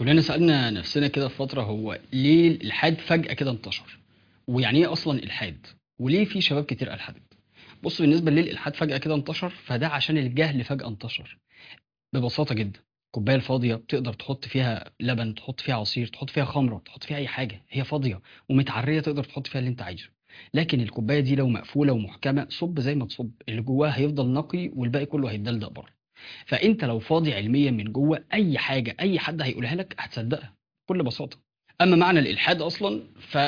كلنا سألنا نفسنا كده في فترة هو ليه الإلحاد فجأة كده انتشر ويعني إيه أصلا إلحاد وليه في شباب كتير ألحدت بص بالنسبة ليه الإلحاد فجأة كده انتشر فده عشان الجهل فجأة انتشر ببساطة جدا الكوباية الفاضية بتقدر تحط فيها لبن تحط فيها عصير تحط فيها خمرة تحط فيها أي حاجة هي فاضية ومتعرية تقدر تحط فيها اللي أنت عايزه لكن الكوباية دي لو مقفولة ومحكمة صب زي ما تصب اللي جواها هيفضل نقي والباقي كله هيتدلدق بره فانت لو فاضي علميا من جوه اي حاجه اي حد هيقولها لك هتصدقها بكل بساطه اما معنى الالحاد اصلا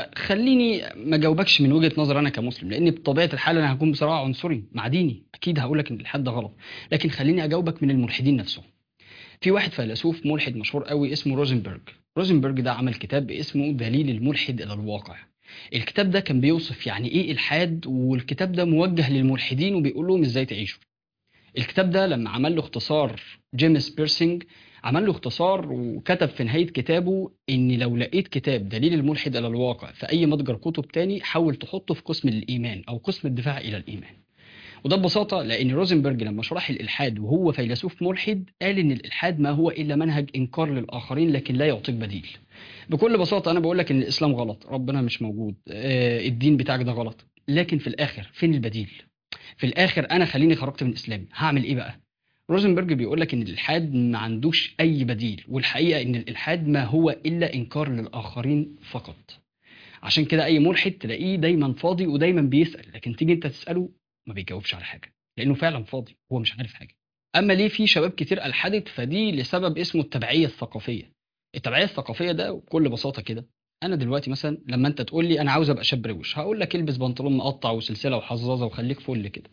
فخليني ما جاوبكش من وجهه نظر انا كمسلم لان بطبيعه الحال انا هكون بصراحه عنصري مع ديني اكيد هقول لك ان الالحاد ده غلط لكن خليني اجاوبك من الملحدين نفسهم في واحد فيلسوف ملحد مشهور قوي اسمه روزنبرج روزنبرج ده عمل كتاب اسمه دليل الملحد الى الواقع الكتاب ده كان بيوصف يعني ايه الحاد والكتاب ده موجه للملحدين وبيقول لهم ازاي تعيشوا الكتاب ده لما عمل له اختصار جيمس بيرسينج عمل له اختصار وكتب في نهاية كتابه إن لو لقيت كتاب دليل الملحد إلى الواقع في أي متجر كتب تاني حاول تحطه في قسم الإيمان أو قسم الدفاع إلى الإيمان وده ببساطة لأن روزنبرج لما شرح الإلحاد وهو فيلسوف ملحد قال إن الإلحاد ما هو إلا منهج إنكار للآخرين لكن لا يعطيك بديل بكل بساطة أنا بقول لك إن الإسلام غلط ربنا مش موجود آه، الدين بتاعك ده غلط لكن في الآخر فين البديل في الاخر انا خليني خرجت من اسلامي هعمل ايه بقى روزنبرج بيقول لك ان الالحاد ما عندوش اي بديل والحقيقه ان الالحاد ما هو الا انكار للاخرين فقط عشان كده اي ملحد تلاقيه دايما فاضي ودايما بيسال لكن تيجي انت تساله ما بيجاوبش على حاجه لانه فعلا فاضي هو مش عارف حاجه اما ليه في شباب كتير الحدت فدي لسبب اسمه التبعيه الثقافيه التبعيه الثقافيه ده بكل بساطه كده انا دلوقتي مثلا لما انت تقول لي انا عاوز ابقى شاب روش هقول لك البس بنطلون مقطع وسلسله وحظاظه وخليك فل كده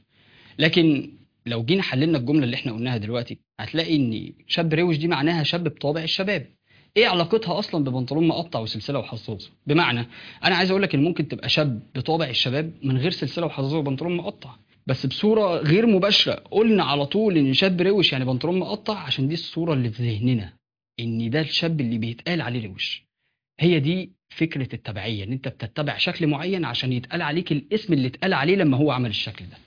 لكن لو جينا حللنا الجمله اللي احنا قلناها دلوقتي هتلاقي ان شاب روش دي معناها شاب بطابع الشباب ايه علاقتها اصلا ببنطلون مقطع وسلسله وحظاظه بمعنى انا عايز اقول لك ان ممكن تبقى شاب بطابع الشباب من غير سلسله وحظاظه وبنطلون مقطع بس بصوره غير مباشره قلنا على طول ان شاب روش يعني بنطلون مقطع عشان دي الصوره اللي في ذهننا ان ده الشاب اللي بيتقال عليه روش هي دي فكرة التبعية ان انت بتتبع شكل معين عشان يتقال عليك الاسم اللي اتقال عليه لما هو عمل الشكل ده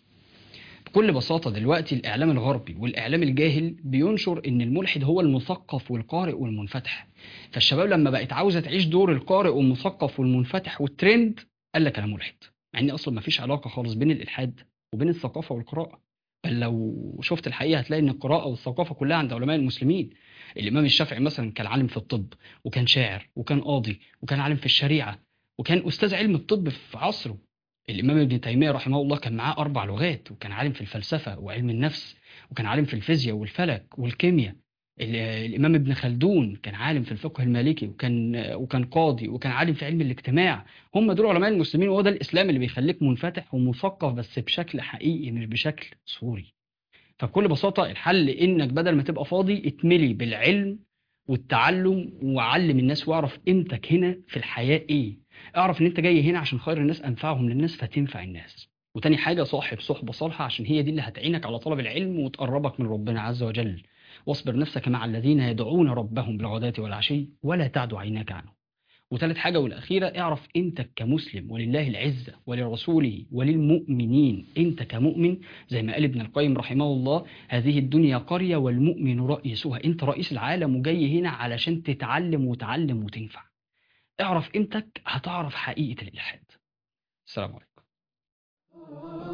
بكل بساطة دلوقتي الإعلام الغربي والإعلام الجاهل بينشر إن الملحد هو المثقف والقارئ والمنفتح فالشباب لما بقت عاوزة تعيش دور القارئ والمثقف والمنفتح والترند قال لك أنا ملحد مع إن أصلا مفيش علاقة خالص بين الإلحاد وبين الثقافة والقراءة بل لو شفت الحقيقة هتلاقي إن القراءة والثقافة كلها عند علماء المسلمين الإمام الشافعي مثلا كان عالم في الطب وكان شاعر وكان قاضي وكان عالم في الشريعة وكان أستاذ علم الطب في عصره الإمام ابن تيمية رحمه الله كان معاه أربع لغات وكان عالم في الفلسفة وعلم النفس وكان عالم في الفيزياء والفلك والكيمياء ال- الإمام ابن خلدون كان عالم في الفقه المالكي وكان وكان قاضي وكان عالم في علم الاجتماع هم دول علماء المسلمين وهو ده الإسلام اللي بيخليك منفتح ومثقف بس بشكل حقيقي مش بشكل صوري فبكل بساطة الحل إنك بدل ما تبقى فاضي اتملي بالعلم والتعلم وعلم الناس واعرف قيمتك هنا في الحياة إيه اعرف إن أنت جاي هنا عشان خير الناس أنفعهم للناس فتنفع الناس وتاني حاجة صاحب صحبة صالحة عشان هي دي اللي هتعينك على طلب العلم وتقربك من ربنا عز وجل واصبر نفسك مع الذين يدعون ربهم بالغداة والعشي ولا تعد عيناك عنهم وثالث حاجة والأخيرة اعرف أنت كمسلم ولله العزة ولرسوله وللمؤمنين أنت كمؤمن زي ما قال ابن القيم رحمه الله هذه الدنيا قرية والمؤمن رئيسها أنت رئيس العالم وجاي هنا علشان تتعلم وتعلم وتنفع اعرف قيمتك هتعرف حقيقة الإلحاد السلام عليكم